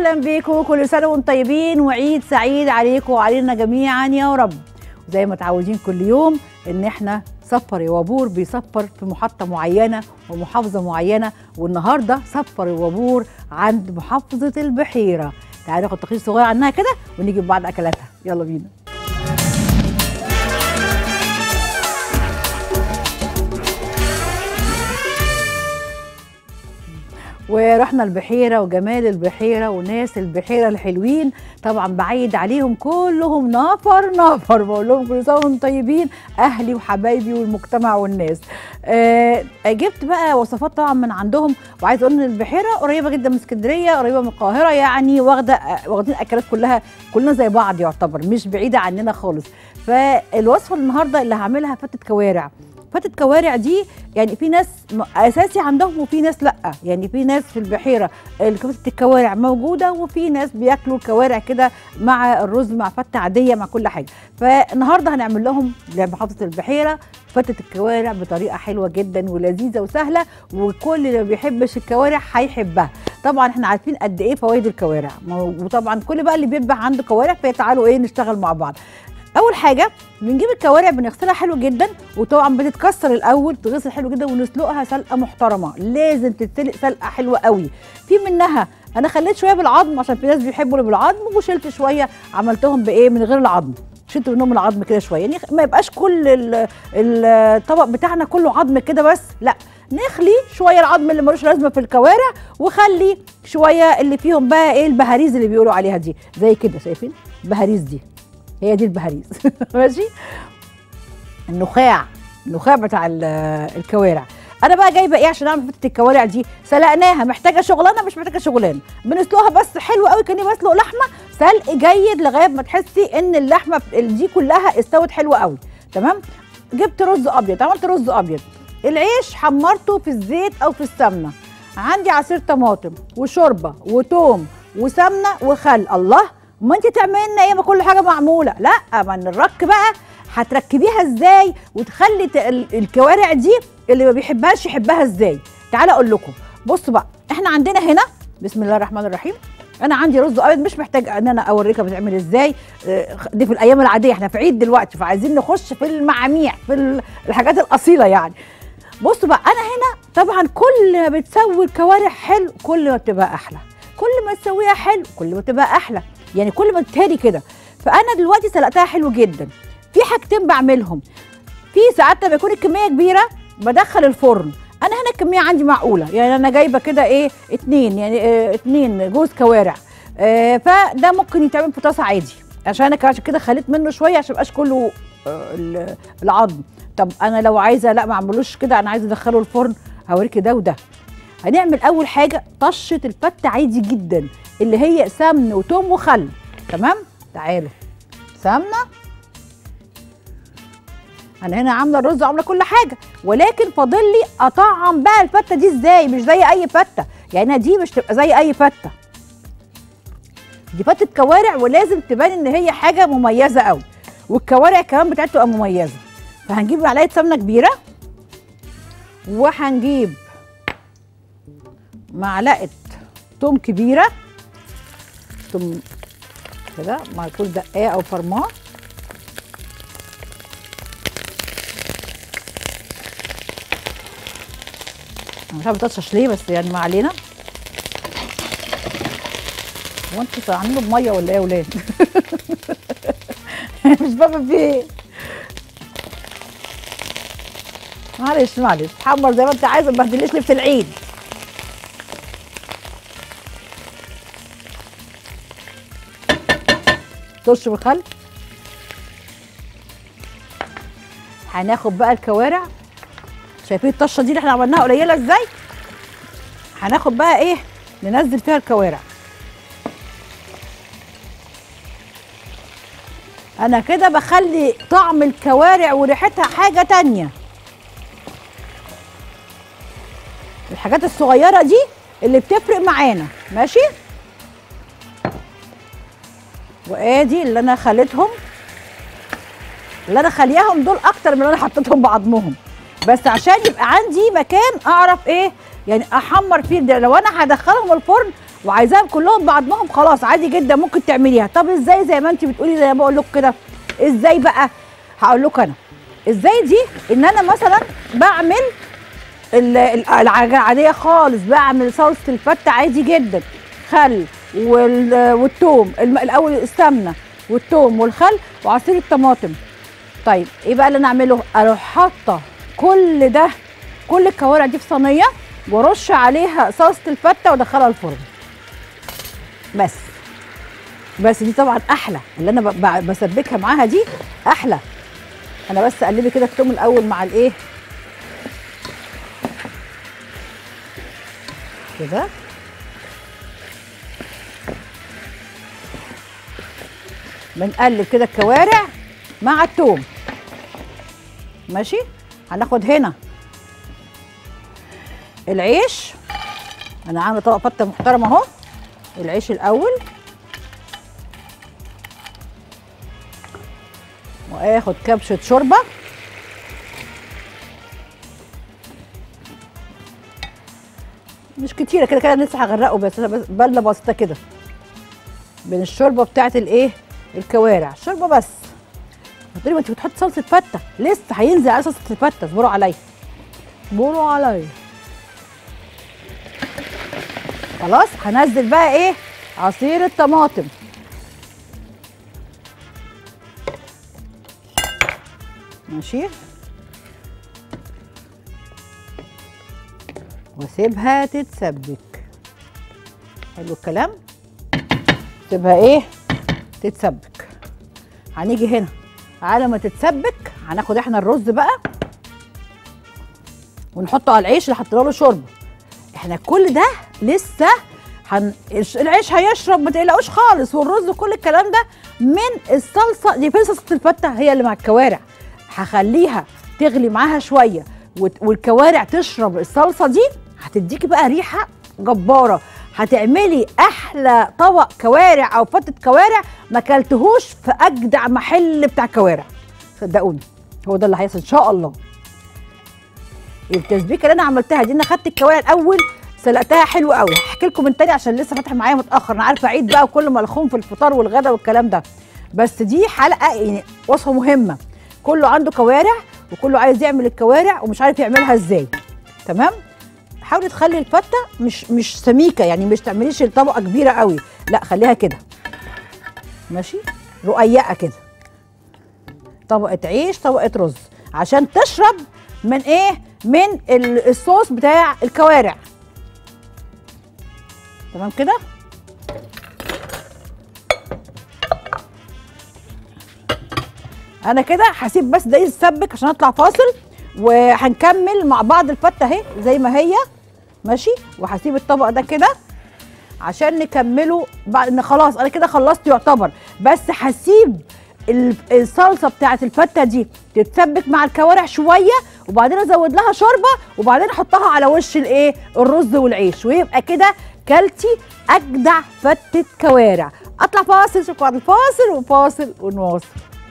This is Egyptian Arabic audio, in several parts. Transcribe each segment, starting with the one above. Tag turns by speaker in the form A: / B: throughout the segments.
A: اهلا بيكم كل سنه وانتم طيبين وعيد سعيد عليكم وعلينا جميعا يا رب زي ما متعودين كل يوم ان احنا سفر يا وابور بيسفر في محطه معينه ومحافظه معينه والنهارده سفر يا وابور عند محافظه البحيره تعالوا ناخد تقرير صغير عنها كده ونيجي بعد اكلاتها يلا بينا ورحنا البحيره وجمال البحيره وناس البحيره الحلوين طبعا بعيد عليهم كلهم نفر نفر بقول لهم كل سنه وانتم طيبين اهلي وحبايبي والمجتمع والناس آه جبت بقى وصفات طبعا من عندهم وعايز اقول ان البحيره قريبه جدا من اسكندريه قريبه من القاهره يعني واخده آه، واخدين اكلات كلها كلنا زي بعض يعتبر مش بعيده عننا خالص فالوصفه النهارده اللي هعملها فتة كوارع فتة كوارع دي يعني في ناس م- اساسي عندهم وفي ناس لا يعني في ناس في البحيره ال- فتة الكوارع موجوده وفي ناس بياكلوا الكوارع كده مع الرز مع فتة عاديه مع كل حاجه فالنهارده هنعمل لهم لمحافظه البحيره فتة الكوارع بطريقه حلوه جدا ولذيذه وسهله وكل اللي ما بيحبش الكوارع هيحبها طبعا احنا عارفين قد ايه فوائد الكوارع مو- وطبعا كل بقى اللي بيذبح عنده كوارع فتعالوا ايه نشتغل مع بعض اول حاجه بنجيب الكوارع بنغسلها حلو جدا وطبعا بتتكسر الاول تغسل حلو جدا ونسلقها سلقه محترمه لازم تتسلق سلقه حلوه قوي في منها انا خليت شويه بالعظم عشان في ناس بيحبوا اللي بالعظم وشلت شويه عملتهم بايه من غير العظم شلت منهم العظم كده شويه يعني ما يبقاش كل ال- الطبق بتاعنا كله عظم كده بس لا نخلي شويه العظم اللي ملوش لازمه في الكوارع وخلي شويه اللي فيهم بقى ايه البهاريز اللي بيقولوا عليها دي زي كده شايفين البهاريز دي هي دي البهاريز ماشي النخاع النخاع بتاع ال- الكوارع انا بقى جايبه ايه عشان اعمل فتة الكوارع دي سلقناها محتاجه شغلانه مش محتاجه شغلانه بنسلقها بس حلو قوي كاني بسلق لحمه سلق جيد لغايه ما تحسي ان اللحمه بت- دي كلها استوت حلوه قوي تمام جبت رز ابيض عملت رز ابيض العيش حمرته في الزيت او في السمنه عندي عصير طماطم وشوربه وتوم وسمنه وخل الله ما انت تعملي لنا ايه ما كل حاجه معموله لا ما الرك بقى هتركبيها ازاي وتخلي ت- ال- الكوارع دي اللي ما بيحبهاش يحبها ازاي تعالى اقول لكم بصوا بقى احنا عندنا هنا بسم الله الرحمن الرحيم انا عندي رز ابيض مش محتاج ان انا اوريكم بتعمل ازاي آه، دي في الايام العاديه احنا في عيد دلوقتي فعايزين نخش في المعاميع في ال- الحاجات الاصيله يعني بصوا بقى انا هنا طبعا كل ما بتسوي الكوارع حلو كل ما بتبقى احلى كل ما تسويها حلو كل ما تبقى احلى يعني كل ما تتهري كده فانا دلوقتي سلقتها حلو جدا في حاجتين بعملهم في ساعات لما يكون الكميه كبيره بدخل الفرن انا هنا الكميه عندي معقوله يعني انا جايبه كده ايه اتنين يعني اه اتنين جوز كوارع اه فده ممكن يتعمل في طاسه عادي عشان انا عشان كده خليت منه شويه عشان ميبقاش كله اه ال- العظم طب انا لو عايزه لا ما اعملوش كده انا عايزه ادخله الفرن هوريكي ده وده هنعمل اول حاجه طشه الفته عادي جدا اللي هي سمن وتوم وخل تمام تعالوا سمنه انا هنا عامله الرز وعامله كل حاجه ولكن فاضل لي اطعم بقى الفته دي ازاي مش زي اي فته يعني أنا دي مش تبقى زي اي فته دي فته كوارع ولازم تبان ان هي حاجه مميزه قوي والكوارع كمان بتاعتها تبقى مميزه فهنجيب معلقه سمنه كبيره وهنجيب معلقه توم كبيره توم كده مع كل دقايه او فرماه انا مش عارفه بتطشش ليه بس يعني ما علينا هو انتوا عاملينه بميه ولا ايه يا ولاد مش فاهمه في ايه معلش معلش حمر زي ما انت عايزه ما تبهدليش لبس العيد طش بالخل هناخد بقى الكوارع شايفين الطشه دي اللي احنا عملناها قليله ازاي هناخد بقى ايه ننزل فيها الكوارع انا كده بخلي طعم الكوارع وريحتها حاجه تانية الحاجات الصغيره دي اللي بتفرق معانا ماشي وادي اللي انا خليتهم اللي انا خليهم دول اكتر من اللي انا حطيتهم بعضمهم بس عشان يبقى عندي مكان اعرف ايه يعني احمر فيه ده لو انا هدخلهم الفرن وعايزاهم كلهم بعضهم خلاص عادي جدا ممكن تعمليها طب ازاي زي ما انت بتقولي زي ما بقول لكم كده ازاي بقى هقول لكم انا ازاي دي ان انا مثلا بعمل ال- ال- العجة العادية خالص بعمل صلصة الفتة عادي جدا خل وال- والثوم الم- الأول السمنة والثوم والخل وعصير الطماطم طيب ايه بقى اللي انا اعمله اروح حاطه كل ده كل الكوارع دي في صينيه وارش عليها صلصه الفته وادخلها الفرن بس بس دي طبعا احلى اللي انا ب- ب- بسبكها معاها دي احلى انا بس اقلبي كده الثوم الاول مع الايه كده بنقلب كده الكوارع مع الثوم ماشي هناخد هنا العيش انا عامله طبق فته محترم اهو العيش الاول واخد كبشه شوربه مش كتيره كده كده أنا لسه هغرقه بس انا بس- بله بسيطه كده من الشوربه بتاعت الايه الكوارع الشوربه بس قلت لي ما انت بتحط صلصه فته لسه هينزل على صلصه الفته اصبروا عليا اصبروا عليا خلاص هنزل بقى ايه عصير الطماطم ماشي واسيبها تتسبك حلو الكلام سيبها ايه تتسبك هنيجي هنا على ما تتسبك هناخد احنا الرز بقى ونحطه على العيش اللي حطينا له شوربه احنا كل ده لسه هن... الش- العيش هيشرب ما تقلقوش خالص والرز وكل الكلام ده من الصلصه دي فين صلصه الفته هي اللي مع الكوارع هخليها تغلي معاها شويه وت- والكوارع تشرب الصلصه دي هتديكي بقى ريحه جباره هتعملي احلى طبق كوارع او فتة كوارع ما كلتهوش في اجدع محل بتاع كوارع صدقوني هو ده اللي هيحصل ان شاء الله التسبيكه اللي انا عملتها دي انا خدت الكوارع الاول سلقتها حلو قوي هحكي لكم من تاني عشان لسه فاتح معايا متاخر انا عارفه عيد بقى وكل ملخوم في الفطار والغدا والكلام ده بس دي حلقه يعني وصفه مهمه كله عنده كوارع وكله عايز يعمل الكوارع ومش عارف يعملها ازاي تمام حاولي تخلي الفته مش مش سميكه يعني مش تعمليش الطبقه كبيره قوي لا خليها كده ماشي رقيقه كده طبقه عيش طبقه رز عشان تشرب من ايه من ال- الصوص بتاع الكوارع تمام كده انا كده هسيب بس ده يتسبك عشان اطلع فاصل وهنكمل مع بعض الفته اهي زي ما هي ماشي وهسيب الطبق ده كده عشان نكمله بعد ان خلاص انا كده خلصت يعتبر بس هسيب ال- الصلصه بتاعت الفته دي تتسبك مع الكوارع شويه وبعدين ازود لها شوربه وبعدين احطها على وش الايه الرز والعيش ويبقى كده كلتي اجدع فته كوارع اطلع فاصل شوف بعد الفاصل وفاصل ونواصل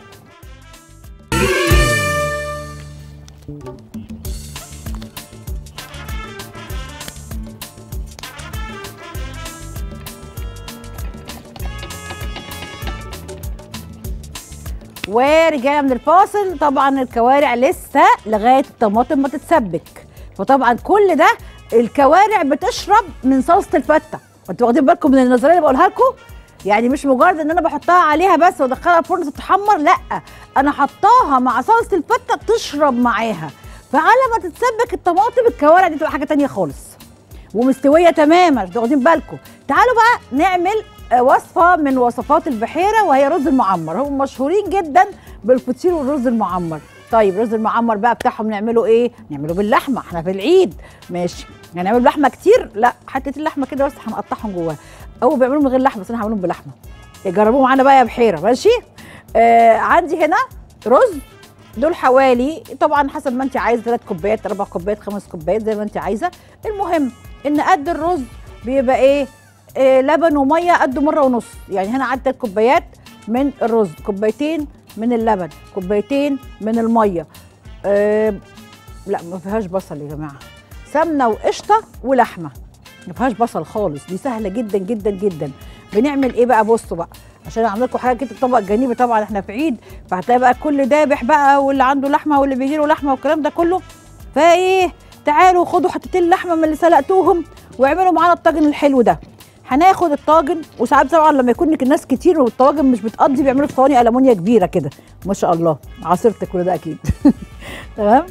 A: ورجعنا من الفاصل طبعا الكوارع لسه لغايه الطماطم ما تتسبك فطبعا كل ده الكوارع بتشرب من صلصه الفته انتوا واخدين بالكم من النظريه اللي بقولها لكم يعني مش مجرد ان انا بحطها عليها بس وادخلها الفرن تتحمر لا انا حطاها مع صلصه الفته تشرب معاها فعلى ما تتسبك الطماطم الكوارع دي تبقى حاجه تانية خالص ومستويه تماما انتوا واخدين بالكم تعالوا بقى نعمل آه، وصفه من وصفات البحيره وهي رز المعمر هم مشهورين جدا بالفطير والرز المعمر طيب رز المعمر بقى بتاعهم نعمله ايه نعمله باللحمه احنا في العيد ماشي هنعمل لحمه كتير لا حته اللحمه كده بس هنقطعهم جواها او بيعملوا من غير لحمه بس انا هعملهم بلحمه جربوه معانا بقى يا بحيره ماشي آه عندي هنا رز دول حوالي طبعا حسب ما انت عايزه ثلاث كوبايات اربع كوبايات خمس كوبايات زي ما انت عايزه المهم ان قد الرز بيبقى ايه, إيه لبن وميه قده مره ونص يعني هنا عدت ثلاث كوبايات من الرز كوبايتين من اللبن كوبايتين من الميه آه لا ما فيهاش بصل يا جماعه سمنه وقشطه ولحمه ما فيهاش بصل خالص دي سهله جدا جدا جدا بنعمل ايه بقى بصوا بقى عشان اعمل لكم حاجه كده طبق جانبي طبعا احنا في عيد فهتلاقي بقى الكل دابح بقى واللي عنده لحمه واللي بيجي له لحمه والكلام ده كله فايه تعالوا خدوا حتتين لحمه من اللي سلقتوهم واعملوا معانا الطاجن الحلو ده هناخد الطاجن وساعات طبعا لما يكون لك الناس كتير والطواجن مش بتقضي بيعملوا في صواني المونيا كبيره كده ما شاء الله عصرت كل ده اكيد تمام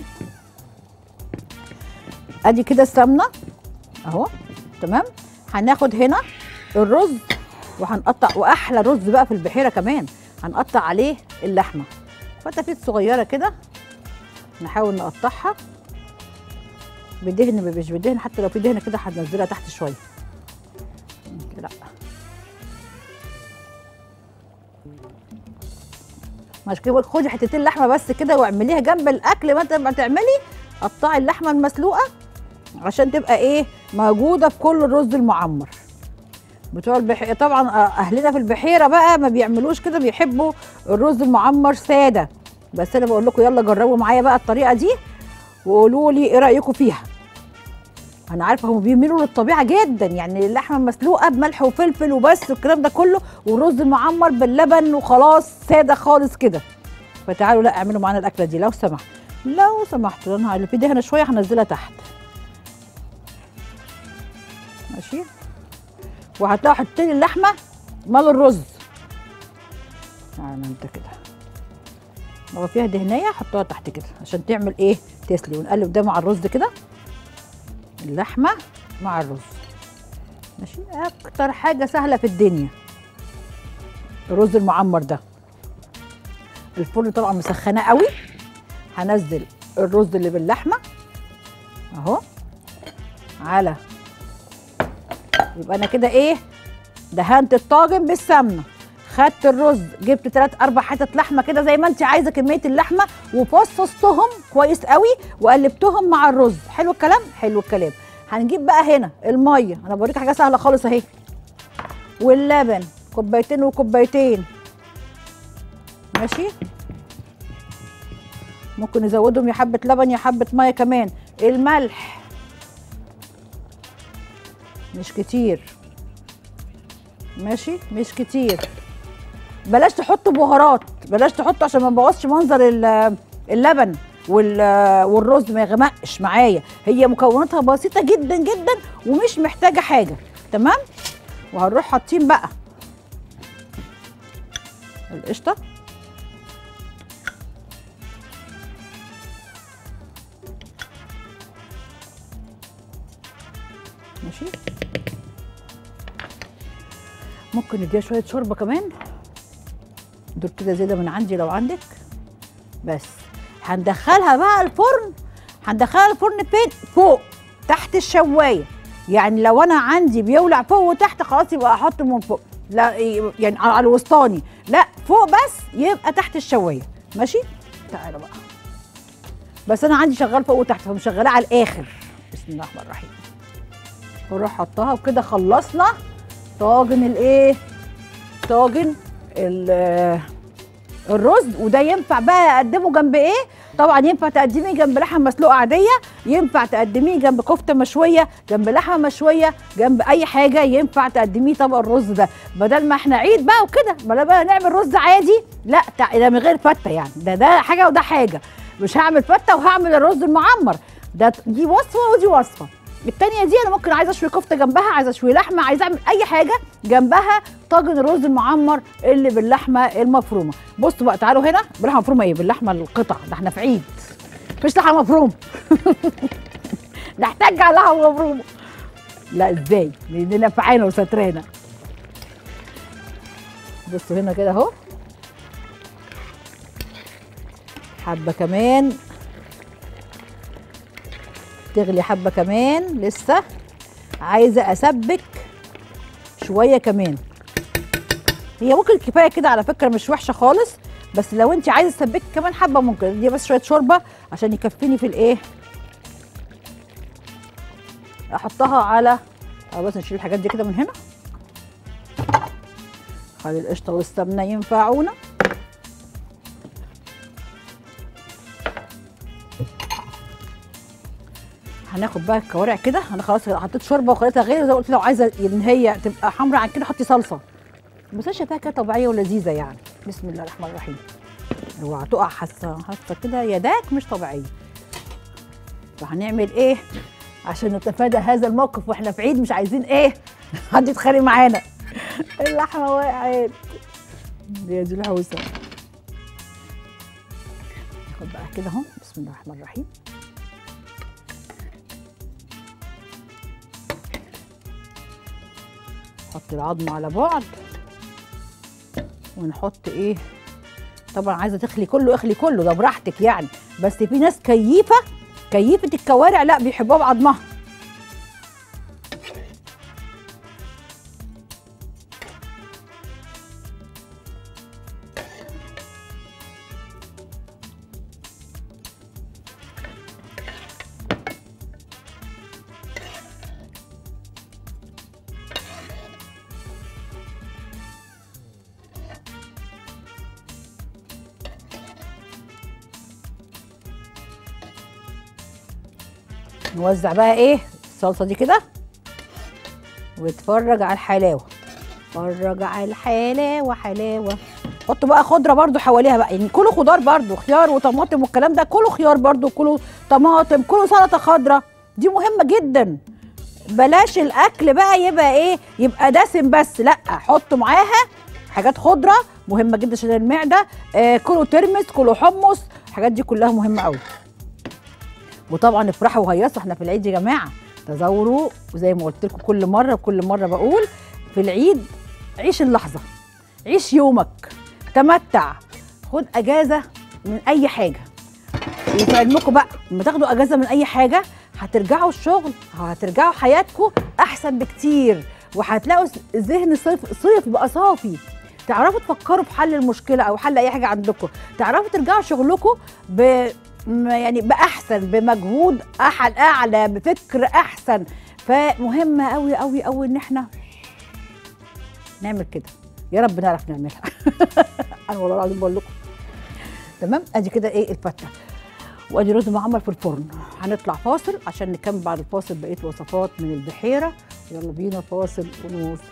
A: ادي كده السمنه اهو تمام هناخد هنا الرز وهنقطع واحلى رز بقى في البحيره كمان هنقطع عليه اللحمه فتافيت صغيره كده نحاول نقطعها بدهن مش بدهن حتى لو في دهن كده هننزلها تحت شويه لا مش كده خدي حتتين لحمه بس كده واعمليها جنب الاكل ما انت ما تعملي قطعي اللحمه المسلوقه عشان تبقى ايه موجوده في كل الرز المعمر بتوع البحيره طبعا اهلنا في البحيره بقى ما بيعملوش كده بيحبوا الرز المعمر ساده بس انا بقول لكم يلا جربوا معايا بقى الطريقه دي وقولوا لي ايه رايكم فيها انا عارفه هم بيميلوا للطبيعه جدا يعني اللحمه مسلوقه بملح وفلفل وبس والكلام ده كله والرز المعمر باللبن وخلاص ساده خالص كده فتعالوا لا اعملوا معانا الاكله دي لو سمحت لو سمحتوا انا اللي في دهنه شويه هنزلها تحت ماشي وهتلاقوا حطين اللحمه مال الرز يعني انت كده لو فيها دهنيه حطوها تحت كده عشان تعمل ايه تسلي ونقلب ده مع الرز كده اللحمه مع الرز ماشي اكتر حاجه سهله في الدنيا الرز المعمر ده الفرن طبعا مسخناه قوي هنزل الرز اللي باللحمه اهو على يبقى انا كده ايه دهنت الطاجن بالسمنه خدت الرز جبت ثلاث اربع حتت لحمه كده زي ما انت عايزه كميه اللحمه وفصصتهم كويس قوي وقلبتهم مع الرز حلو الكلام حلو الكلام هنجيب بقى هنا الميه انا بوريك حاجه سهله خالص اهي واللبن كوبايتين وكوبايتين ماشي ممكن نزودهم يا حبه لبن يا حبه ميه كمان الملح مش كتير ماشي مش كتير بلاش تحطوا بهارات بلاش تحطوا عشان ما نبوظش منظر اللبن والرز ما يغمقش معايا هي مكوناتها بسيطه جدا جدا ومش محتاجه حاجه تمام وهنروح حاطين بقى القشطه ماشي ممكن نديها شويه شوربه كمان دول كده زياده من عندي لو عندك بس هندخلها بقى الفرن هندخلها الفرن فين فوق تحت الشوايه يعني لو انا عندي بيولع فوق وتحت خلاص يبقى احط من فوق لا يعني على الوسطاني لا فوق بس يبقى تحت الشوايه ماشي تعالوا بقى بس انا عندي شغال فوق وتحت فمشغلاه على الاخر بسم الله الرحمن الرحيم واروح حطها وكده خلصنا طاجن الايه طاجن الرز وده ينفع بقى اقدمه جنب ايه طبعا ينفع تقدميه جنب لحمه مسلوقه عاديه ينفع تقدميه جنب كفته مشويه جنب لحمه مشويه جنب اي حاجه ينفع تقدميه طبق الرز ده بدل ما احنا عيد بقى وكده بدل بقى نعمل رز عادي لا ده من غير فته يعني ده ده حاجه وده حاجه مش هعمل فته وهعمل الرز المعمر ده دي وصفه ودي وصفه التانية دي انا ممكن عايزه اشوي كفته جنبها عايزه اشوي لحمه عايزه اعمل اي حاجه جنبها طاجن الرز المعمر اللي باللحمه المفرومه بصوا بقى تعالوا هنا باللحمه المفرومه ايه باللحمه القطع ده احنا في عيد مفيش لحمه مفرومه نحتاج على لحمه مفرومه لا ازاي لاننا نفعانه وسترانه بصوا هنا كده اهو حبه كمان تغلي حبه كمان لسه عايزه اسبك شويه كمان هي ممكن كفايه كده على فكره مش وحشه خالص بس لو انت عايزه تسبكي كمان حبه ممكن دي بس شويه شوربه عشان يكفيني في الايه احطها على أو بس نشيل الحاجات دي كده من هنا خلي القشطه والسمنه ينفعونا هناخد بقى الكوارع كده انا خلاص حطيت شوربه وخليتها غير زي ما قلت لو عايزه ان هي تبقى حمراء عن كده حطي صلصه بس انا شايفاها كده طبيعيه ولذيذه يعني بسم الله الرحمن الرحيم اوعى تقع حاسه حاسه كده يداك مش طبيعيه فهنعمل ايه عشان نتفادى هذا الموقف واحنا في عيد مش عايزين ايه حد يتخانق معانا اللحمه وقعت دي دي الحوسه ناخد بقى كده اهو بسم الله الرحمن الرحيم نحط العظم على بعد ونحط ايه طبعا عايزه تخلي كله اخلي كله ده براحتك يعني بس في ناس كيفه كيفه الكوارع لا بيحبوها بعظمها نوزع بقى ايه الصلصه دي كده واتفرج على الحلاوه اتفرج على الحلاوه حلاوه حطوا بقى خضره برضو حواليها بقى يعني كله خضار برضو خيار وطماطم والكلام ده كله خيار برضو كله طماطم كله سلطه خضراء دي مهمه جدا بلاش الاكل بقى يبقى ايه يبقى دسم بس لا حطوا معاها حاجات خضره مهمه جدا عشان المعده آه كله ترمس كله حمص الحاجات دي كلها مهمه قوي وطبعا افرحوا وهيصوا احنا في العيد يا جماعه تزوروا وزي ما قلت لكم كل مره وكل مره بقول في العيد عيش اللحظه عيش يومك تمتع خد اجازه من اي حاجه وفي علمكم بقى لما تاخدوا اجازه من اي حاجه هترجعوا الشغل هترجعوا حياتكم احسن بكتير وهتلاقوا الذهن صيف صيف بقى صافي تعرفوا تفكروا في حل المشكله او حل اي حاجه عندكم تعرفوا ترجعوا شغلكم ب يعني باحسن بمجهود احد اعلى بفكر احسن فمهمه قوي قوي قوي ان احنا نعمل كده يا رب نعرف نعملها انا والله العظيم بقول لكم تمام ادي كده ايه الفته وادي رز معمر في الفرن هنطلع فاصل عشان نكمل بعد الفاصل بقيه الوصفات من البحيره يلا بينا فاصل ونوصل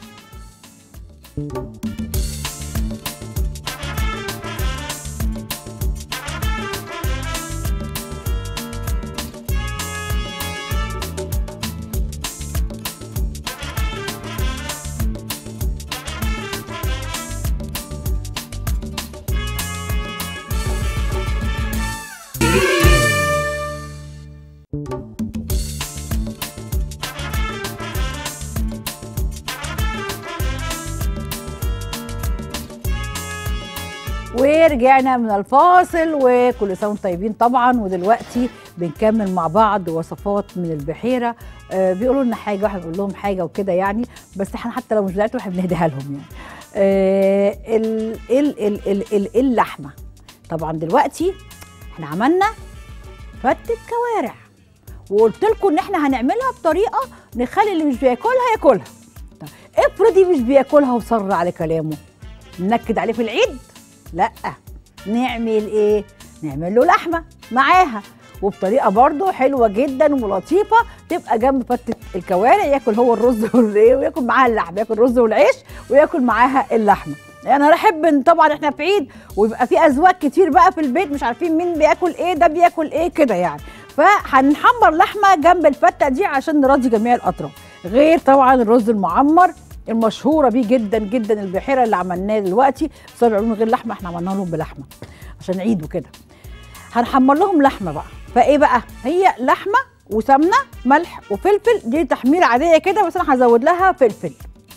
A: ورجعنا من الفاصل وكل سنه وانتم طيبين طبعا ودلوقتي بنكمل مع بعض وصفات من البحيره آه بيقولوا لنا حاجه واحنا بنقول لهم حاجه وكده يعني بس احنا حتى لو مش بتاعتهم احنا بنهديها لهم يعني آه ال ال ال ال ال اللحمه طبعا دلوقتي احنا عملنا فتة كوارع وقلت لكم ان احنا هنعملها بطريقه نخلي اللي مش بياكلها ياكلها طب افرضي مش بياكلها وصر على كلامه ننكد عليه في العيد لا نعمل ايه نعمل له لحمه معاها وبطريقه برضو حلوه جدا ولطيفه تبقى جنب فتة الكوارع ياكل هو الرز والايه وياكل معاها اللحمه ياكل الرز والعيش وياكل معاها اللحمه يعني انا احب ان طبعا احنا في عيد ويبقى في ازواج كتير بقى في البيت مش عارفين مين بياكل ايه ده بياكل ايه كده يعني فهنحمر لحمه جنب الفته دي عشان نراضي جميع الاطراف غير طبعا الرز المعمر المشهوره بيه جدا جدا البحيره اللي عملناه دلوقتي بس هو بيعملوا من غير لحمه احنا عملنا لهم بلحمه عشان عيد وكده هنحمر لهم لحمه بقى فايه بقى هي لحمه وسمنه ملح وفلفل دي تحميره عاديه كده بس انا هزود لها فلفل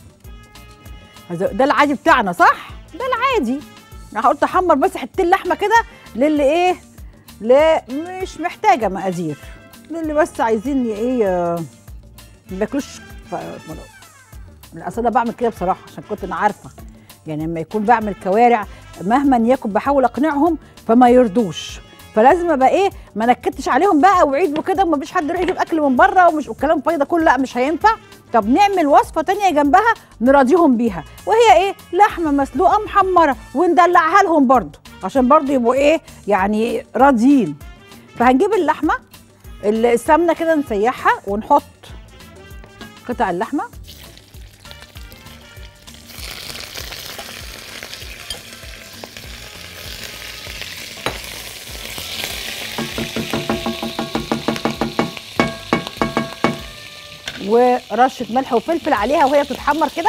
A: ده العادي بتاعنا صح ده العادي انا قلت احمر بس حتتين لحمه كده للي ايه لا مش محتاجه مقادير للي بس عايزين ايه ما بياكلوش اصل انا بعمل كده بصراحه عشان كنت انا عارفه يعني لما يكون بعمل كوارع مهما يكن بحاول اقنعهم فما يرضوش فلازم ابقى ايه ما نكدتش عليهم بقى وعيد وكده وما فيش حد يروح يجيب اكل من بره ومش والكلام الفاضي ده كله لا مش هينفع طب نعمل وصفه تانية جنبها نراضيهم بيها وهي ايه لحمه مسلوقه محمره وندلعها لهم برضو عشان برضو يبقوا ايه يعني راضيين فهنجيب اللحمه ال- السمنه كده نسيحها ونحط قطع اللحمه ورشه ملح وفلفل عليها وهي بتتحمر كده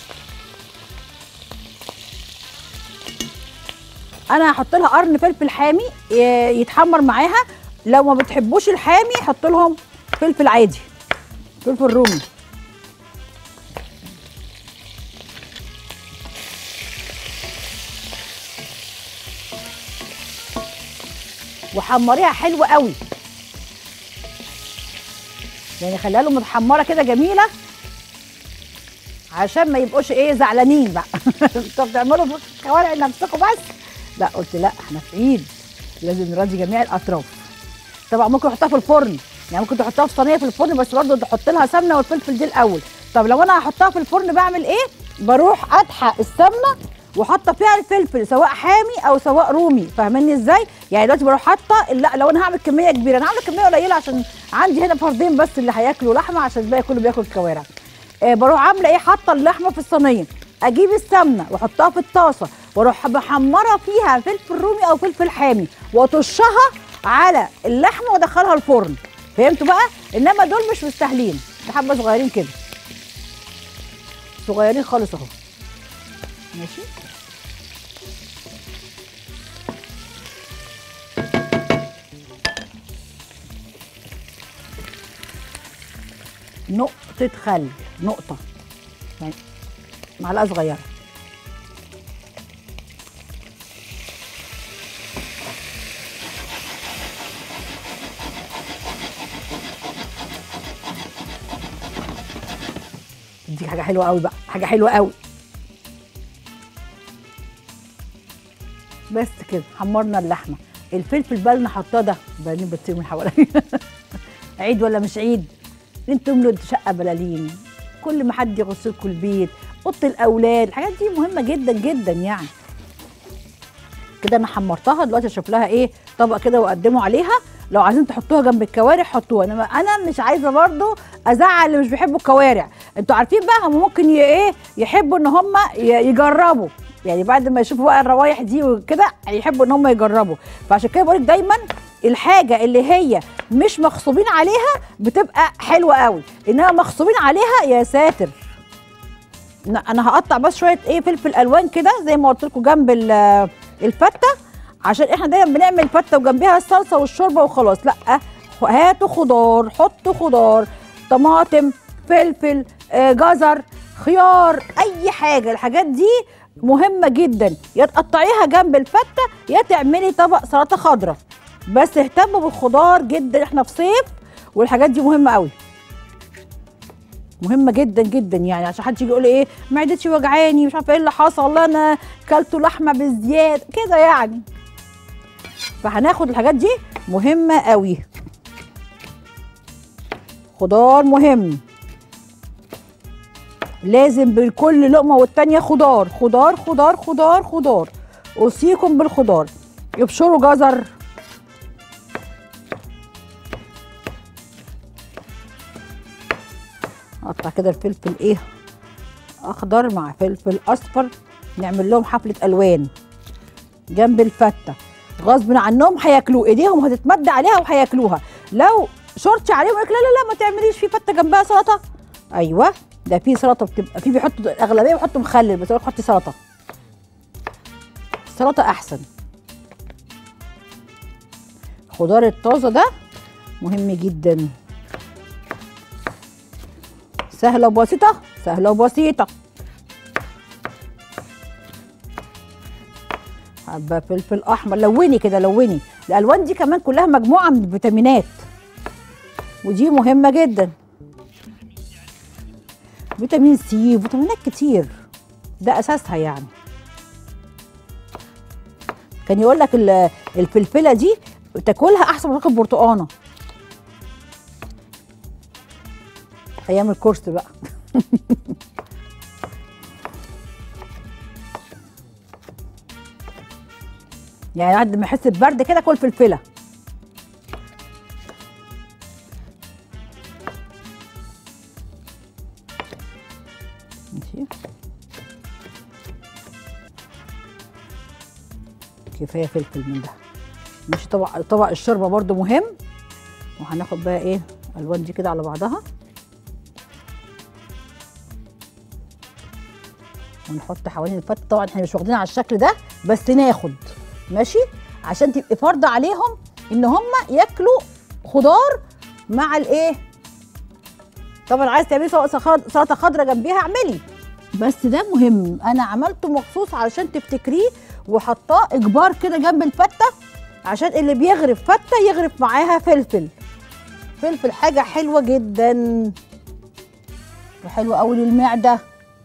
A: انا هحط لها قرن فلفل حامي ي- يتحمر معاها لو ما بتحبوش الحامي حط لهم فلفل عادي فلفل رومي وحمريها حلو قوي يعني خليها لهم متحمره كده جميله عشان ما يبقوش ايه زعلانين بقى انتوا بتعملوا في الكوارع لنفسكم بس لا قلت لا احنا في عيد لازم نراضي جميع الاطراف طبعا ممكن احطها في الفرن يعني ممكن تحطها في صينيه في الفرن بس برضه تحط لها سمنه والفلفل دي الاول طب لو انا هحطها في الفرن بعمل ايه بروح ادحق السمنه وحاطه فيها الفلفل سواء حامي او سواء رومي فاهماني ازاي يعني دلوقتي بروح حاطه لا لو انا هعمل كميه كبيره انا هعمل كميه قليله عشان عندي هنا فردين بس اللي هياكلوا لحمه عشان الباقي كله بياكل كوارع آه بروح عامله ايه حاطه اللحمه في الصينيه اجيب السمنه واحطها في الطاسه واروح محمره فيها فلفل رومي او فلفل حامي واطشها على اللحمه وادخلها الفرن فهمتوا بقى انما دول مش مستاهلين ده حبه صغيرين كده صغيرين خالص اهو ماشي نقطة خل نقطة يعني معلقة صغيرة دي حاجة حلوة قوي بقى حاجة حلوة قوي بس كده حمرنا اللحمة الفلفل بقى اللي حطاه ده بلالين بتطير من حواليا عيد ولا مش عيد انتوا تملوا شقة بلالين كل ما حد يغص لكم البيت اوضه الاولاد الحاجات دي مهمه جدا جدا يعني كده انا حمرتها دلوقتي اشوف لها ايه طبق كده واقدمه عليها لو عايزين تحطوها جنب الكوارع حطوها انما انا مش عايزه برضو ازعل اللي مش بيحبوا الكوارع انتوا عارفين بقى هم ممكن ي- ايه يحبوا ان هم ي- يجربوا يعني بعد ما يشوفوا بقى الروايح دي وكده يحبوا ان هم يجربوا فعشان كده بقولك دايما الحاجه اللي هي مش مغصوبين عليها بتبقى حلوه قوي انما مغصوبين عليها يا ساتر لا، انا هقطع بس شويه ايه فلفل الوان كده زي ما قلت لكم جنب ال- الفته عشان احنا دايما بنعمل فته وجنبها الصلصه والشوربه وخلاص لا هاتوا خضار حطوا خضار طماطم فلفل آه، جزر خيار اي حاجه الحاجات دي مهمه جدا يا تقطعيها جنب الفته يا تعملي طبق سلطه خضراء بس اهتموا بالخضار جدا احنا في صيف والحاجات دي مهمه قوي مهمه جدا جدا يعني عشان حد يجي يقول لي ايه معدتي وجعاني مش عارفه ايه اللي حصل انا كلته لحمه بزياده كده يعني فهناخد الحاجات دي مهمه قوي خضار مهم لازم بكل لقمه والتانيه خضار خضار خضار خضار خضار اوصيكم بالخضار يبشروا جزر اقطع كده الفلفل ايه اخضر مع فلفل اصفر نعمل لهم حفله الوان جنب الفته غصب عنهم هياكلوه ايديهم هتتمد عليها وهياكلوها لو شرطي عليهم يقول لك لا لا لا ما تعمليش في فته جنبها سلطه ايوه ده في سلطه بتبقى في بيحطوا الاغلبيه بيحطوا مخلل بس انا حطي سلطه السلطه احسن الخضار الطازه ده مهم جدا سهله وبسيطه سهله وبسيطه حبه فلفل احمر لوني كده لوني الالوان دي كمان كلها مجموعه من الفيتامينات ودي مهمه جدا فيتامين سي وفيتامينات كتير ده اساسها يعني كان يقول لك ال- الفلفله دي تاكلها احسن ما تاكل برتقانه ايام الكورس بقى يعني بعد ما يحس ببرد كده كل فلفله كفايه فلفل من ده مش طبق طبق الشوربه برده مهم وهناخد بقى ايه الوان دي كده على بعضها ونحط حوالين الفته طبعا احنا مش واخدين على الشكل ده بس ناخد ماشي عشان تبقي فرض عليهم ان هم ياكلوا خضار مع الايه طبعا عايز تعملي سلطه خض- سلطه خضراء جنبيها اعملي بس ده مهم انا عملته مخصوص علشان تفتكريه وحطاه اجبار كده جنب الفته عشان اللي بيغرف فته يغرف معاها فلفل فلفل حاجه حلوه جدا وحلوه قوي للمعده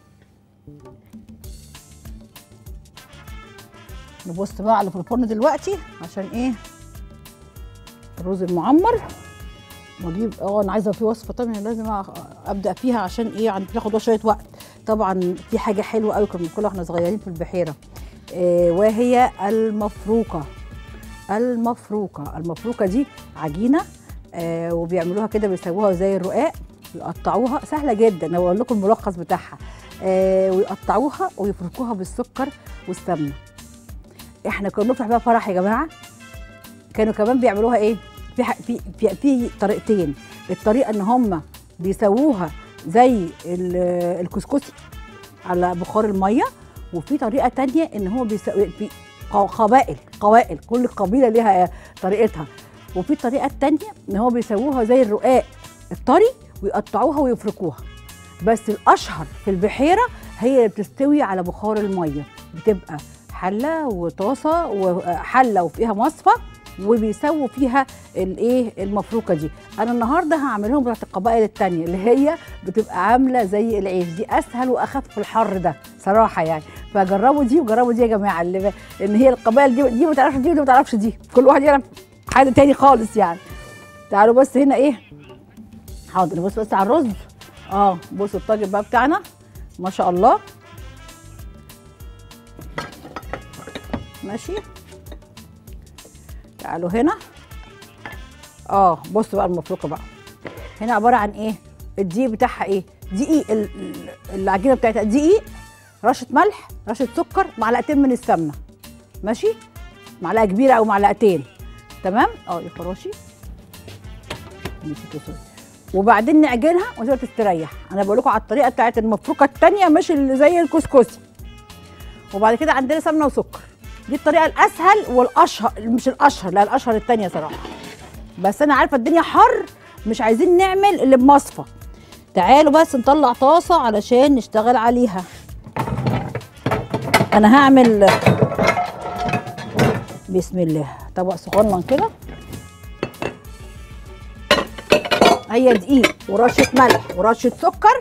A: نبص بقى على في الفرن دلوقتي عشان ايه الرز المعمر واجيب اه انا عايزه في وصفه طبعا لازم أ- ابدا فيها عشان ايه عند تاخد شويه وقت طبعا في حاجه حلوه قوي كنا بناكلها واحنا صغيرين في البحيره إيه وهي المفروكه المفروكه المفروكه دي عجينه آه وبيعملوها كده بيسووها زي الرقاق يقطعوها سهله جدا انا بقول لكم الملخص بتاعها آه ويقطعوها ويفركوها بالسكر والسمنه احنا كنا بنفرح بيها فرح يا جماعه كانوا كمان بيعملوها ايه في ح- في في, في طريقتين الطريقه ان هم بيسووها زي ال- الكسكسي على بخار الميه وفي طريقه تانية ان هو بيسوي في ق- قبائل قوائل كل قبيله ليها طريقتها وفي الطريقه التانية ان هو بيسووها زي الرقاق الطري ويقطعوها ويفركوها بس الاشهر في البحيره هي اللي بتستوي على بخار الميه بتبقى حله وطاسه وحله وفيها مصفى وبيسووا فيها الايه المفروكه دي انا النهارده هعملهم بتاعت القبائل التانية اللي هي بتبقى عامله زي العيش دي اسهل واخف في الحر ده صراحه يعني فجربوا دي وجربوا دي يا جماعه اللي ان هي القبائل دي دي ما تعرفش دي ودي ما تعرفش دي كل واحد يعرف حاجه تاني خالص يعني تعالوا بس هنا ايه حاضر بص بس على الرز اه بصوا الطاجن بقى بتاعنا ما شاء الله ماشي تعالوا هنا اه بصوا بقى المفروكه بقى هنا عباره عن ايه الدقيق بتاعها ايه دقيق ال- ال- العجينه بتاعتها دقيق رشه ملح رشه سكر معلقتين من السمنه ماشي معلقه كبيره او معلقتين تمام اه يا خراشي نسيت سوري وبعدين نعجنها وتبقى تستريح انا بقول لكم على الطريقه بتاعت المفروكه التانية مش اللي زي الكسكسي وبعد كده عندنا سمنه وسكر دي الطريقه الاسهل والاشهر مش الاشهر لا الاشهر التانية صراحه بس انا عارفه الدنيا حر مش عايزين نعمل اللي بمصفى تعالوا بس نطلع طاسه علشان نشتغل عليها انا هعمل بسم الله طبق صغنن كده هي دقيق ورشه ملح ورشه سكر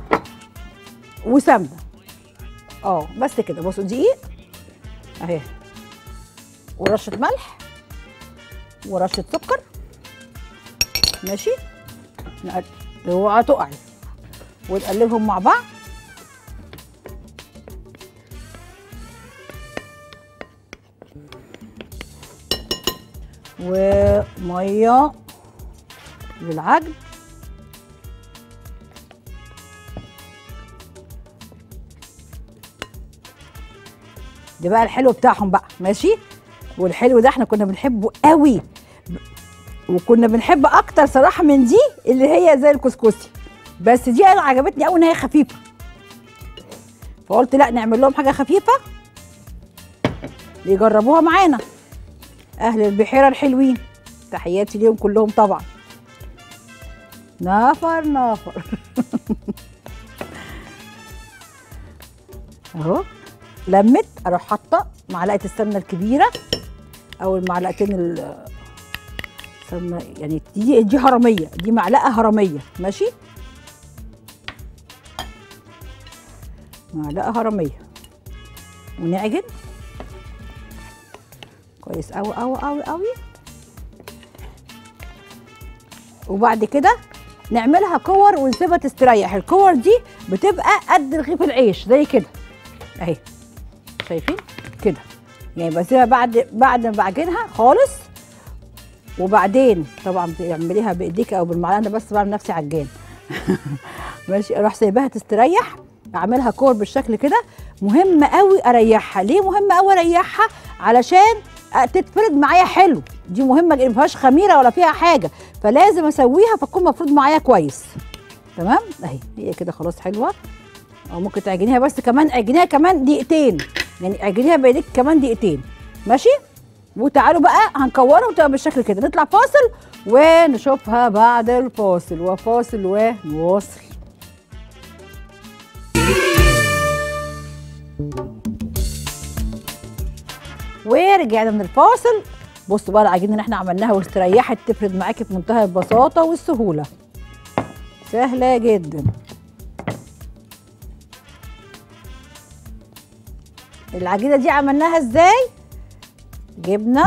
A: وسمنه اه بس كده بصوا دقيق اهي ورشه ملح ورشه سكر ماشي نقل- اوعى تقعي ونقلبهم مع بعض وميه للعجن ده بقى الحلو بتاعهم بقى ماشي والحلو ده احنا كنا بنحبه قوي وكنا بنحب اكتر صراحه من دي اللي هي زي الكسكسي بس دي انا عجبتني قوي ان هي خفيفه فقلت لا نعمل لهم حاجه خفيفه يجربوها معانا اهل البحيره الحلوين تحياتي ليهم كلهم طبعا نفر نفر اهو لمت اروح حاطه معلقه السمنه الكبيره او المعلقتين ال- سمنه يعني دي دي هرميه دي معلقه هرميه ماشي معلقه هرميه ونعجن كويس قوي قوي قوي قوي وبعد كده نعملها كور ونسيبها تستريح الكور دي بتبقى قد رغيف العيش زي كده اهي شايفين كده يعني بسيبها بعد بعد ما بعجنها خالص وبعدين طبعا بتعمليها بايديك او بالمعلقه انا بس بعمل نفسي عجان ماشي اروح سايباها تستريح اعملها كور بالشكل كده مهم قوي اريحها ليه مهم قوي اريحها علشان أ- تتفرد معايا حلو دي مهمه جدا ما فيهاش خميره ولا فيها حاجه فلازم اسويها فتكون مفروض معايا كويس تمام اهي هي كده خلاص حلوه او ممكن تعجنيها بس كمان عجنيها كمان دقيقتين يعني عجنيها بايديك كمان دقيقتين ماشي وتعالوا بقى هنكورها وتبقى بالشكل كده نطلع فاصل ونشوفها بعد الفاصل وفاصل ونواصل ورجعنا من الفاصل بصوا بقى العجينه اللي احنا عملناها واستريحت تفرد معاكي في منتهى البساطه والسهوله سهله جدا العجينه دي عملناها ازاي جبنا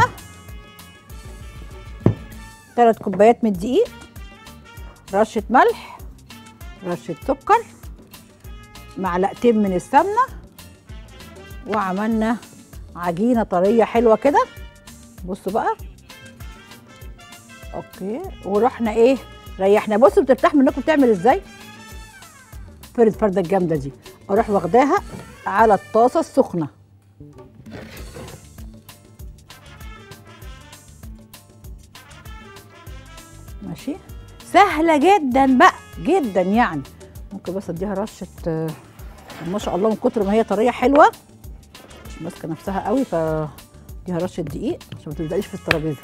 A: ثلاث كوبايات من الدقيق رشه ملح رشه سكر معلقتين من السمنه وعملنا عجينه طريه حلوه كده بصوا بقى اوكي ورحنا ايه ريحنا بصوا بترتاح منكم بتعمل ازاي فرد فرده الجامده دي اروح واخداها على الطاسه السخنه ماشي سهله جدا بقى جدا يعني ممكن بس اديها رشه آه، ما شاء الله من كتر ما هي طريه حلوه مش ماسكه نفسها قوي ف اديها رشه دقيق عشان ما تلزقيش في الترابيزه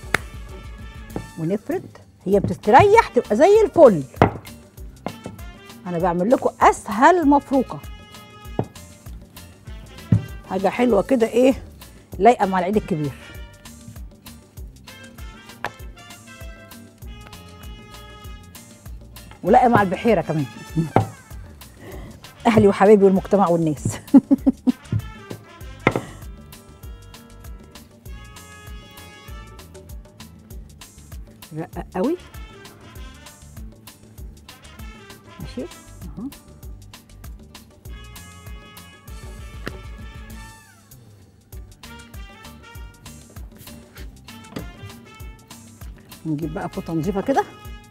A: ونفرد هي بتستريح تبقى زي الفل انا بعمل لكم اسهل مفروكه حاجه حلوه كده ايه لايقه مع العيد الكبير ولاقي مع البحيره كمان اهلي وحبايبي والمجتمع والناس رقق قوي ماشي اهو نجيب بقى فوطه نظيفه كده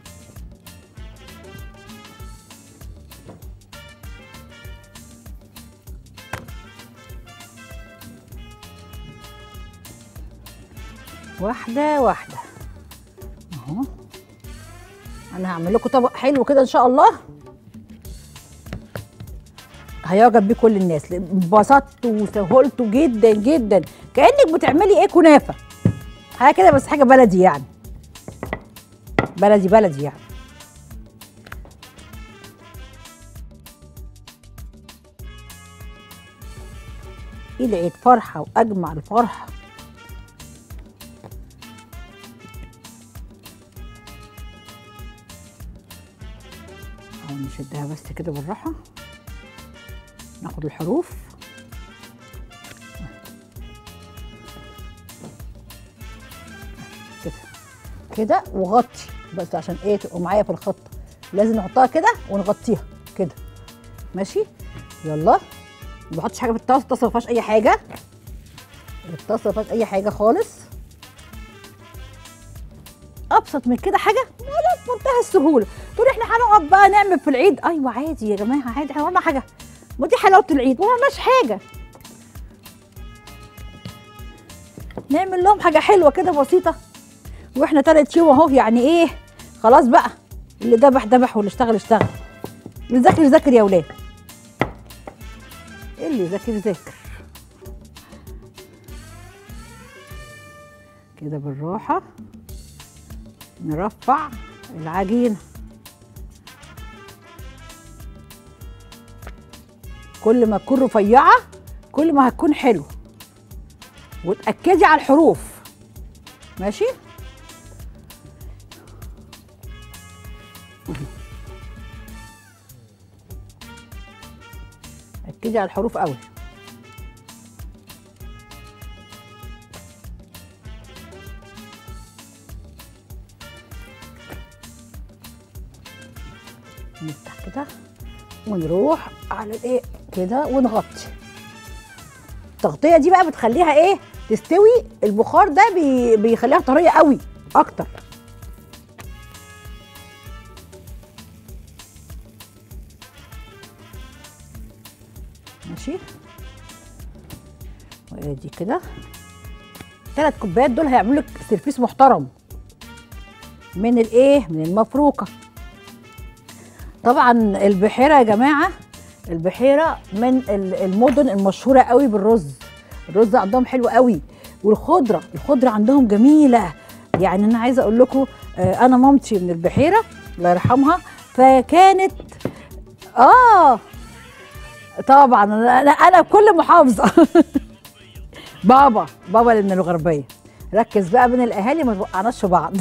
A: واحده واحده اهو انا هعمل لكم طبق حلو كده ان شاء الله هيعجب بيه كل الناس لأن انبسطت وسهولته جدا جدا كانك بتعملي ايه كنافه حاجه كده بس حاجه بلدي يعني بلدي بلدي يعني ايه العيد فرحه واجمع الفرحه اهو نشدها بس كده بالراحه ناخد الحروف كده كده وغطي بس عشان ايه تبقوا معايا في الخطه لازم نحطها كده ونغطيها كده ماشي يلا ما بحطش حاجه في الطاسه الطاسه ما فيهاش اي حاجه الطاسه ما فيهاش اي حاجه خالص ابسط من كده حاجه ولا في منتهى السهوله تقول احنا هنقعد بقى نعمل في العيد ايوه عادي يا جماعه عادي احنا عملنا حاجه ما دي حلاوه العيد ما عملناش حاجه نعمل لهم حاجه حلوه كده بسيطه واحنا تالت يوم اهو يعني ايه خلاص بقى اللي ذبح ذبح واللي اشتغل اشتغل اللي ذاكر ذاكر يا ولاد اللي ذاكر ذاكر كده بالراحه نرفع العجينه كل ما تكون رفيعه كل ما هتكون حلو وتاكدي على الحروف ماشي اكدي على الحروف قوي نفتح كده ونروح على الايه كده ونغطي التغطيه دي بقى بتخليها ايه تستوي البخار ده بي بيخليها طريه قوي اكتر ماشي وادي كده ثلاث كوبايات دول هيعملوا لك سيرفيس محترم من الايه من المفروكه طبعا البحيره يا جماعه البحيره من ال- المدن المشهوره قوي بالرز الرز عندهم حلو قوي والخضره الخضره عندهم جميله يعني انا عايزه اقول لكم آه، انا مامتي من البحيره الله يرحمها فكانت اه طبعا انا انا أنا بكل محافظه بابا بابا اللي من الغربيه ركز بقى بين الاهالي ما توقعناش في بعض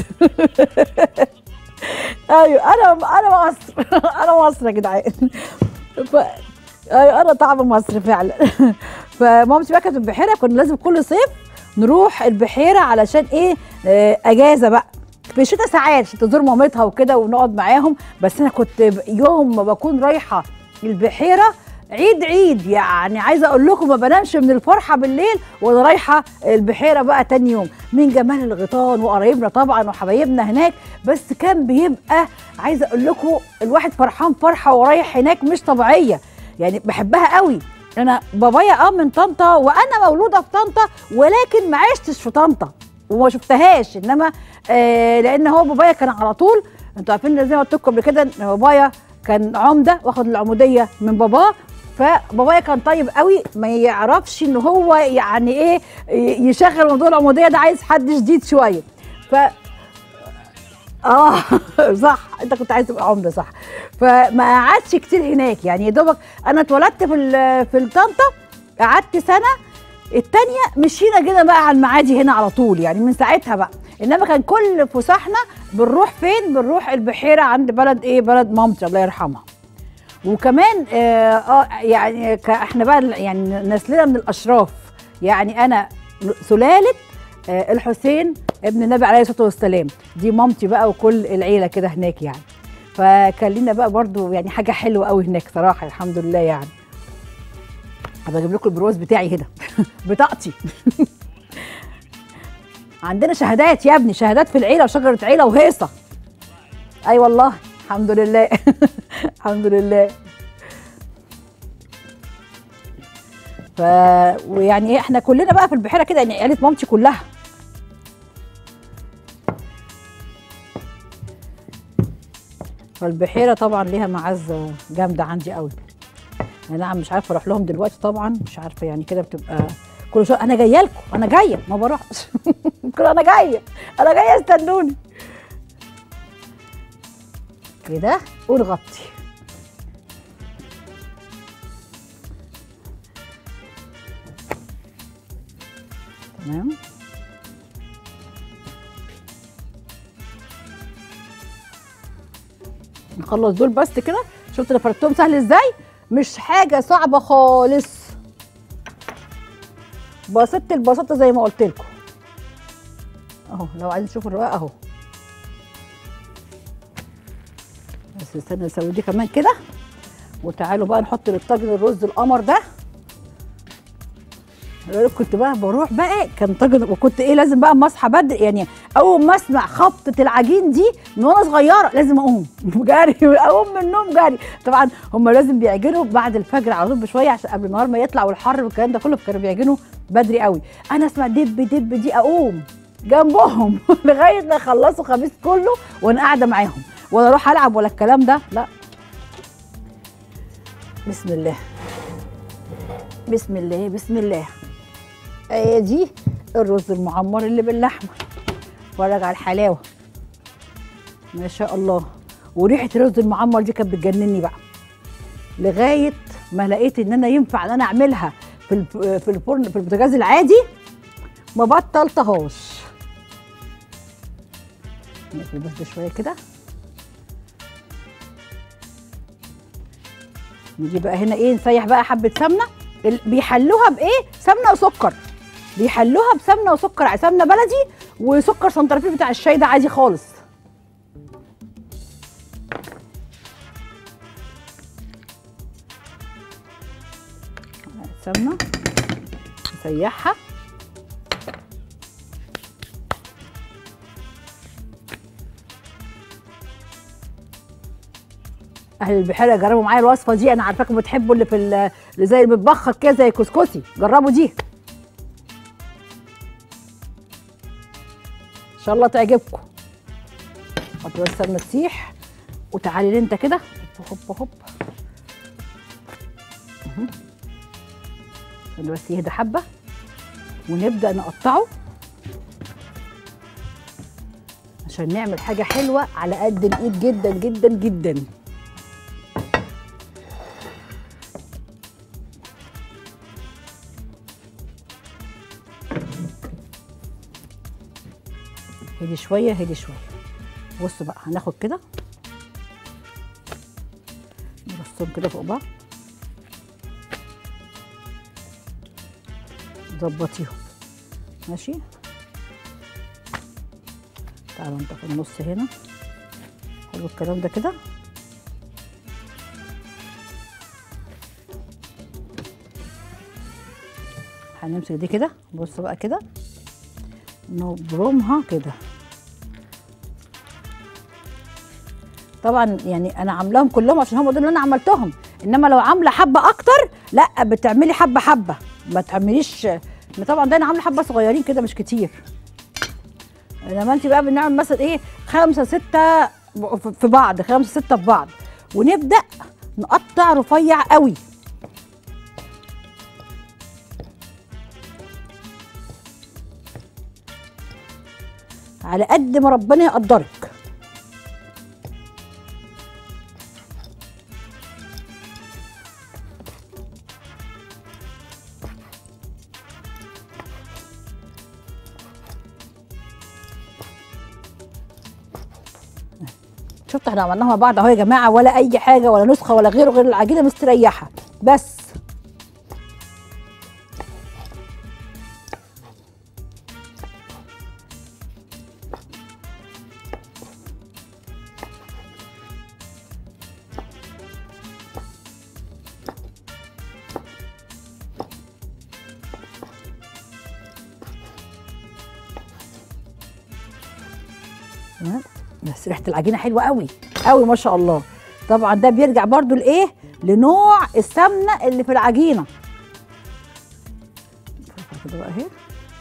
A: ايوه انا انا مصر انا مصر يا جدعان ف... ايوه انا طعم مصر فعلا فمامتي بقى كانت في البحيره كنا لازم كل صيف نروح البحيره علشان ايه آه، اجازه بقى في الشتاء ساعات عشان تزور مامتها وكده ونقعد معاهم بس انا كنت ب- يوم ما بكون رايحه البحيره عيد عيد يعني عايزه اقول لكم ما بنامش من الفرحه بالليل وانا رايحه البحيره بقى تاني يوم من جمال الغيطان وقرايبنا طبعا وحبايبنا هناك بس كان بيبقى عايزه اقول لكم الواحد فرحان فرحه ورايح هناك مش طبيعيه يعني بحبها قوي انا بابايا اه من طنطا وانا مولوده في طنطا ولكن ما عشتش في طنطا وما شفتهاش انما آه لان هو بابايا كان على طول انتوا عارفين زي ما قلت لكم قبل كده ان بابايا كان عمده واخد العموديه من باباه فبابايا كان طيب قوي ما يعرفش ان هو يعني ايه ي- يشغل موضوع العموديه ده عايز حد جديد شويه ف اه صح انت كنت عايز تبقى عمده صح فما قعدتش كتير هناك يعني يا دوبك انا اتولدت في ال- في طنطا قعدت سنه التانية مشينا كده بقى على المعادي هنا على طول يعني من ساعتها بقى انما كان كل فسحنا بنروح فين بنروح البحيره عند بلد ايه بلد مامتي الله يرحمها وكمان اه, آه يعني ك- احنا بقى يعني نسلنا من الاشراف يعني انا سلاله آه الحسين ابن النبي عليه الصلاه والسلام دي مامتي بقى وكل العيله كده هناك يعني فكان لنا بقى برضو يعني حاجه حلوه قوي هناك صراحه الحمد لله يعني هبقى اجيب لكم البرواز بتاعي هنا بطاقتي عندنا شهادات يا ابني شهادات في العيله وشجره عيله وهيصه اي أيوة والله الحمد لله الحمد لله ف ويعني ايه احنا كلنا بقى في البحيره كده يعني عيله مامتي كلها فالبحيره طبعا ليها معزه جامده عندي قوي يعني نعم مش عارفه اروح لهم دلوقتي طبعا مش عارفه يعني كده بتبقى كل شويه انا جايه لكم انا جايه ما بروحش كل انا جايه انا جايه استنوني كده ونغطي تمام نخلص دول بس كده شفت انا فردتهم سهل ازاي مش حاجه صعبه خالص بسطت البساطه زي ما قلت لكم اهو لو عايزين تشوفوا الرقاق اهو بس استنى نسوي دي كمان كده وتعالوا بقى نحط للطاجن الرز القمر ده أنا كنت بقى بروح بقى كان طاجن وكنت ايه لازم بقى اما اصحى بدري يعني اول ما اسمع خبطه العجين دي من وانا صغيره لازم اقوم جري اقوم من النوم جري طبعا هم لازم بيعجنوا بعد الفجر على طول بشويه عشان قبل النهار ما يطلع والحر والكلام ده كله كانوا بيعجنوا بدري قوي انا اسمع دب دب دي اقوم جنبهم لغايه ما يخلصوا خميس كله وانا قاعده معاهم ولا اروح العب ولا الكلام ده لا بسم الله بسم الله بسم الله اهي دي الرز المعمر اللي باللحمه اتفرج على الحلاوه ما شاء الله وريحه الرز المعمر دي كانت بتجنني بقى لغايه ما لقيت ان انا ينفع ان انا اعملها في الف- في الفرن في البوتاجاز العادي ما بطلتهاش نقفل بس ده شويه كده نيجي بقى هنا ايه نسيح بقى حبه سمنه ال- بيحلوها بايه سمنه وسكر بيحلوها بسمنه وسكر ع- سمنه بلدي وسكر سنترفيل بتاع الشاي ده عادي خالص سمنه نسيحها اهل البحيره جربوا معايا الوصفه دي انا عارفاكم بتحبوا اللي في ال- اللي زي اللي بتبخر كده زي الكسكسي جربوا دي ان شاء الله تعجبكم حط بس السمنه تسيح وتعالي لي انت كده هوب هوب هوب مهم. خلي بس يهدى حبه ونبدا نقطعه عشان نعمل حاجه حلوه على قد الايد جدا جدا جدا هدي شويه هدي شويه بص بقى هناخد كده نرصهم كده فوق بعض ظبطيهم ماشي تعالوا انت في النص هنا حلو الكلام ده كده هنمسك دي كده بص بقى كده نبرمها كده طبعا يعني انا عاملاهم كلهم عشان هم دول اللي انا عملتهم انما لو عامله حبه اكتر لا بتعملي حبه حبه ما تعمليش ما طبعا ده انا عامله حبه صغيرين كده مش كتير لما انت بقى بنعمل مثلا ايه خمسه سته في بعض خمسه سته في بعض ونبدا نقطع رفيع قوي على قد ما ربنا يقدرك شفت احنا عملناها مع بعض اهو يا جماعه ولا اي حاجه ولا نسخه ولا غيره غير العجينه مستريحه بس تمام بس ريحه العجينه حلوه قوي قوي ما شاء الله طبعا ده بيرجع برضو لايه لنوع السمنه اللي في العجينه كده بقى اهي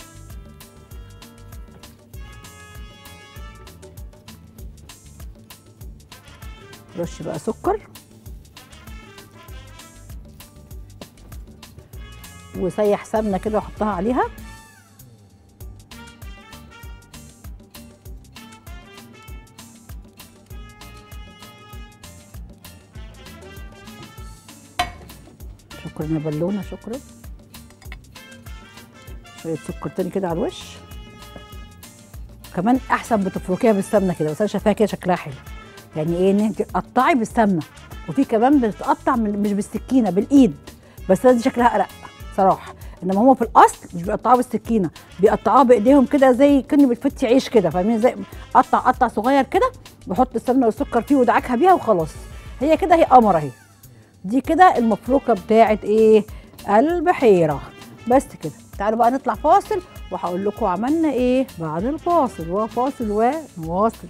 A: رش بقى سكر وسيح سمنه كده وحطها عليها شكرا يا بالونه شكرا شويه سكر تاني كده على الوش كمان احسن بتفركيها بالسمنه كده بس انا شايفاها كده شكلها حلو يعني ايه ان انت تقطعي بالسمنه وفي كمان بتتقطع من مش بالسكينه بالايد بس دي شكلها ارق صراحه انما هم في الاصل مش بيقطعوها بالسكينه بيقطعوها بايديهم كده زي كاني بتفتي عيش كده فاهمين زي قطع قطع صغير كده بحط السمنه والسكر فيه ودعكها بيها وخلاص هي كده هي قمر اهي دي كده المفروكه بتاعت ايه البحيره بس كده تعالوا بقى نطلع فاصل وهقول لكم عملنا ايه بعد الفاصل وفاصل ونواصل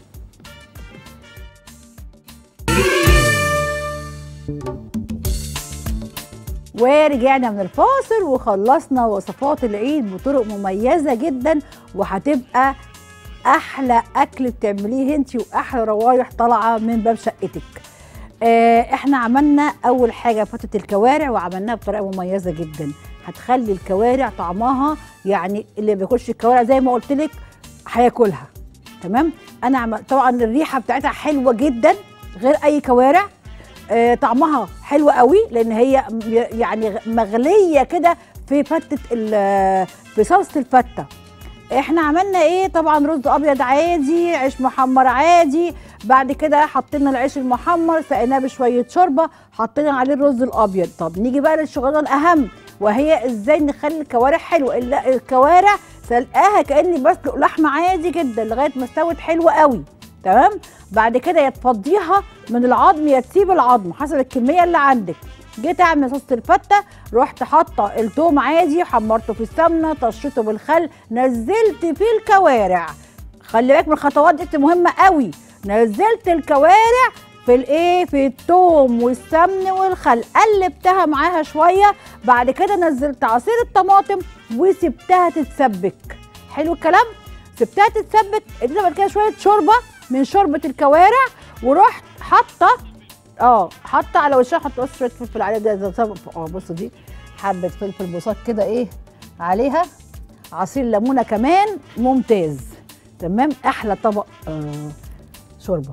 A: ورجعنا من الفاصل وخلصنا وصفات العيد بطرق مميزه جدا وهتبقى احلى اكل بتعمليه انت واحلى روايح طالعه من باب شقتك آه، احنا عملنا اول حاجه فتة الكوارع وعملناها بطريقه مميزه جدا هتخلي الكوارع طعمها يعني اللي ما بياكلش الكوارع زي ما قلت لك هياكلها تمام انا عمل طبعا الريحه بتاعتها حلوه جدا غير اي كوارع آه، طعمها حلو قوي لان هي م- يعني مغليه كده في فتة ال- في صلصه الفته احنا عملنا ايه طبعا رز ابيض عادي عيش محمر عادي بعد كده حطينا العيش المحمر سقيناه بشويه شوربه حطينا عليه الرز الابيض طب نيجي بقى للشغلانه الاهم وهي ازاي نخلي الكوارع حلوه ال- الكوارع سلقاها كاني بسلق لحمه عادي جدا لغايه ما استوت حلوه قوي تمام بعد كده يا تفضيها من العظم يا تسيب العظم حسب الكميه اللي عندك جيت اعمل صوص الفته رحت حاطه التوم عادي حمرته في السمنه طشيته بالخل نزلت فيه الكوارع خلي بالك من الخطوات دي مهمه قوي نزلت الكوارع في الايه في التوم والسمن والخل قلبتها معاها شويه بعد كده نزلت عصير الطماطم وسبتها تتسبك حلو الكلام سبتها تتثبت اديتها بعد كده شويه شوربه من شوربه الكوارع ورحت حاطه اه حاطه على وشها حط بس شويه فلفل عليها ده ده- ده- اه بصوا دي حبه فلفل بوصات كده ايه عليها عصير ليمونه كمان ممتاز تمام احلى طبق آه شوربه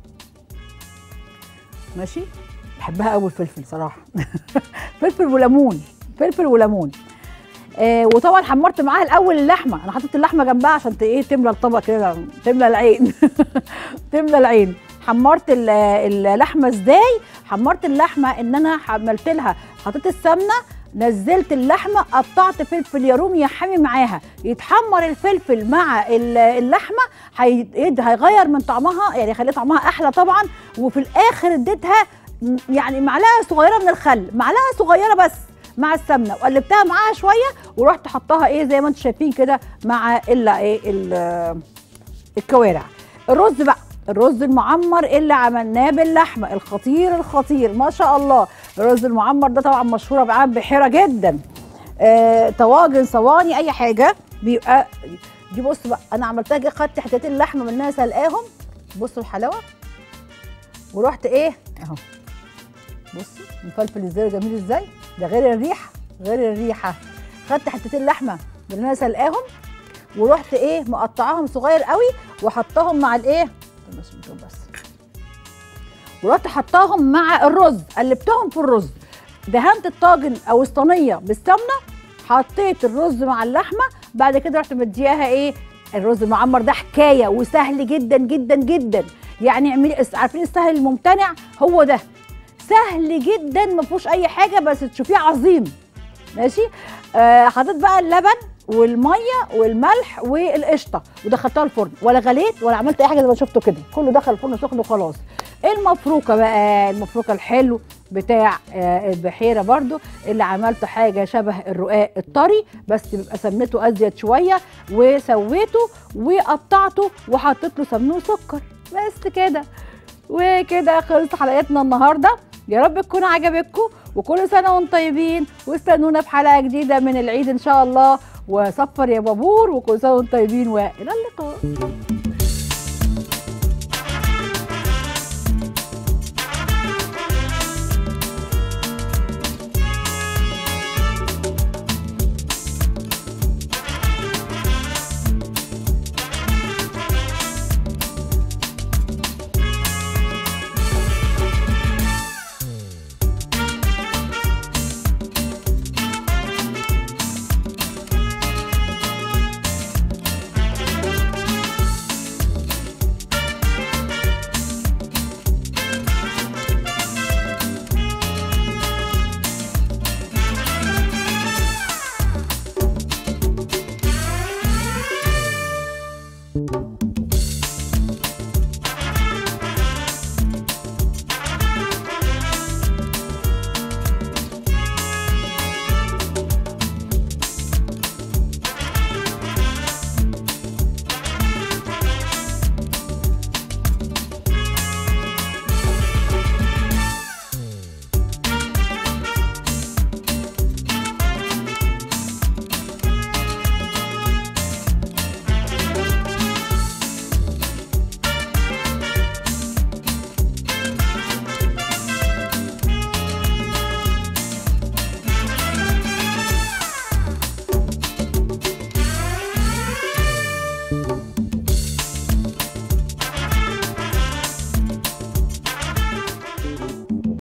A: ماشي بحبها قوي الفلفل صراحه فلفل وليمون فلفل وليمون آه وطبعا حمرت معاها الاول اللحمه انا حطيت اللحمه جنبها عشان ت- ايه تملى الطبق كده تملى العين تملى العين حمرت ال- اللحمه ازاي حمرت اللحمه ان انا عملت لها حطيت السمنه نزلت اللحمه قطعت فلفل يا رومي يا حامي معاها يتحمر الفلفل مع ال- اللحمه هي- يد- هيغير من طعمها يعني يخلي طعمها احلى طبعا وفي الاخر اديتها م- يعني معلقه صغيره من الخل معلقه صغيره بس مع السمنه وقلبتها معاها شويه ورحت حطاها ايه زي ما انتم شايفين كده مع الا ايه ال- الكوارع الرز بقى الرز المعمر اللي عملناه باللحمه الخطير الخطير ما شاء الله الرز المعمر ده طبعا مشهوره بعام بحيره جدا آه، طواجن صواني اي حاجه بيبقى دي بص بقى انا عملتها كده خدت حتتين لحمه منها سلقاهم بصوا الحلاوه ورحت ايه اهو بصوا مفلفل ازاي جميل ازاي ده غير الريحه غير الريحه خدت حتتين لحمه من اللي انا سلقاهم ورحت ايه مقطعاهم صغير قوي وحطاهم مع الايه بس بس ورحت حطاهم مع الرز قلبتهم في الرز دهنت الطاجن او الصينيه بالسمنه حطيت الرز مع اللحمه بعد كده رحت مدياها ايه الرز المعمر ده حكايه وسهل جدا جدا جدا يعني اعملي عارفين السهل الممتنع هو ده سهل جدا ما فيهوش اي حاجه بس تشوفيه عظيم ماشي آه حطيت بقى اللبن والميه والملح والقشطه ودخلتها الفرن ولا غليت ولا عملت اي حاجه زي ما شفتوا كده كله دخل الفرن سخن وخلاص المفروكه بقى المفروكه الحلو بتاع آه البحيره برضو اللي عملت حاجه شبه الرقاق الطري بس بيبقى سمنته ازيد شويه وسويته وقطعته وحطيت له سمنه وسكر بس كده وكده خلصت حلقتنا النهارده يا رب تكون عجبتكم وكل سنه وانتم طيبين واستنونا في حلقه جديده من العيد ان شاء الله وصفر يا بابور وكل سنه وانتم طيبين والى اللقاء